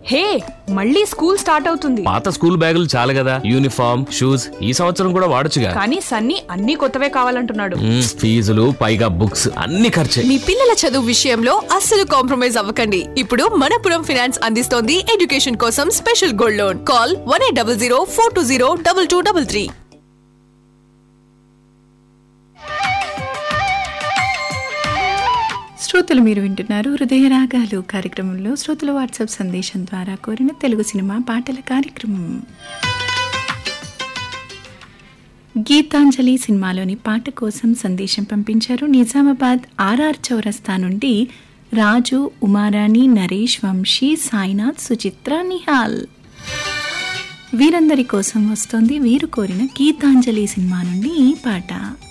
హే మళ్ళీ school start అవుతుంది పాత స్కూల్ బ్యాగులు చాలు కదా యూనిఫామ్ షూస్ ఈ సంవత్సరం కూడా వాడొచ్చుగా కానీ సన్నీ అన్ని కొత్తవే కావాలంటున్నాడు మ్మ్, ఫీజులు పైగా బుక్స్ అన్ని ఖర్చే మీ పిల్లల చదువు విషయంలో అస్సలు కాంప్రమైజ్ అవ్వకండి ఇప్పుడు మనపురం ఫినాన్స్ అందిస్తోంది ఎడ్యుకేషన్ కోసం special gold loan call one eight double zero four two zero double two double three శ్రోతలు మీరు వింటున్నారు హృదయ రాగాలు కార్యక్రమంలో శ్రోతల వాట్సాప్ సందేశం ద్వారా కోరిన తెలుగు సినిమా పాటల కార్యక్రమం గీతాంజలి సినిమాలోని పాట కోసం సందేశం పంపించారు నిజామాబాద్ ఆర్ఆర్ చౌరస్తా నుండి రాజు ఉమారాణి నరేష్ వంశీ సాయినాథ్ సుచిత్ర నిహాల్ వీరందరి కోసం వస్తోంది వీరు కోరిన గీతాంజలి సినిమా నుండి ఈ పాట